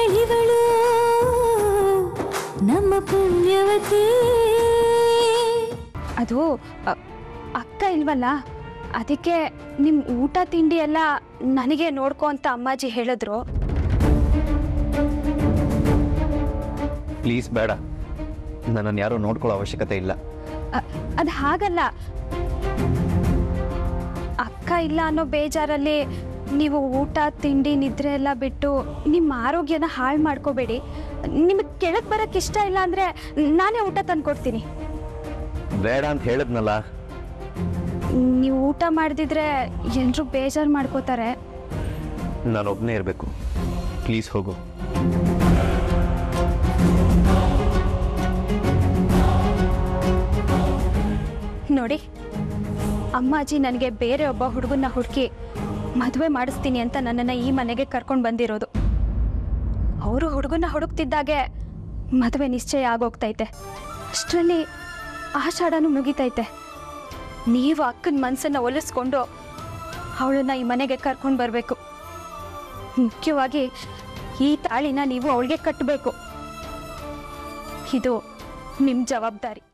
ಮಗಳಿವಳು ನಮ್ಮ ಪುಣ್ಯವತಿ ಅದು ಅ, ಅಕ್ಕ ಇಲ್ವಲ್ಲ ಅದಕ್ಕೆ ನಿಮ್ಮ ಊಟ ತಿಂಡಿ ಎಲ್ಲ ನನಗೆ ನೋಡ್ಕೊ ಅಂತ ಅಮ್ಮಾಜಿ ಹೇಳಿದ್ರು ಪ್ಲೀಸ್ ಬೇಡ ನನ್ನನ್ನು ಯಾರೂ ನೋಡ್ಕೊಳ್ಳೋ ಅವಶ್ಯಕತೆ ಇಲ್ಲ ಅದು ಹಾಗಲ್ಲ ಅಕ್ಕ ಇಲ್ಲ ಅನ್ನೋ ಬೇಜಾರಲ್ಲಿ ನೀವು ಊಟ ತಿಂಡಿ ನಿದ್ರೆ ಎಲ್ಲ ಬಿಟ್ಟು ನಿಮ್ಮ ಆರೋಗ್ಯನ ಹಾಳು ಮಾಡ್ಕೋಬೇಡಿ ನಿಮಗೆ ಕೆಳಗೆ ಬರೋಕ್ಕೆ ಇಷ್ಟ ಇಲ್ಲ ಅಂದರೆ ನಾನೇ ಊಟ ತಂದು ಕೊಡ್ತೀನಿ ಬೇಡ ಅಂತ ಹೇಳಿದ್ನಲ್ಲ ನೀವು ಊಟ ಮಾಡ್ದಿದ್ರೆ ಎಲ್ಲರೂ ಬೇಜಾರು ಮಾಡ್ಕೋತಾರೆ ನಾನು ಒಬ್ಬನೇ ಇರಬೇಕು ಪ್ಲೀಸ್ ಹೋಗು ನೋಡಿ ಅಮ್ಮಾಜಿ ನನಗೆ ಬೇರೆ ಒಬ್ಬ ಹುಡುಗನ್ನ ಹುಡುಕಿ ಮದುವೆ ಮಾಡಿಸ್ತೀನಿ ಅಂತ ನನ್ನನ್ನು ಈ ಮನೆಗೆ ಕರ್ಕೊಂಡು ಬಂದಿರೋದು ಅವರು ಹುಡುಗನ ಹುಡುಕ್ತಿದ್ದಾಗೆ ಮದುವೆ ನಿಶ್ಚಯ ಆಗೋಗ್ತೈತೆ ಅಷ್ಟರಲ್ಲಿ ಆಷಾಢನೂ ಮುಗಿತೈತೆ ನೀವು ಅಕ್ಕನ ಮನಸ್ಸನ್ನು ಒಲಿಸ್ಕೊಂಡು ಅವಳನ್ನ ಈ ಮನೆಗೆ ಕರ್ಕೊಂಡು ಬರಬೇಕು ಮುಖ್ಯವಾಗಿ ಈ ತಾಳಿನ ನೀವು ಅವಳಿಗೆ ಕಟ್ಟಬೇಕು ಇದು ನಿಮ್ಮ ಜವಾಬ್ದಾರಿ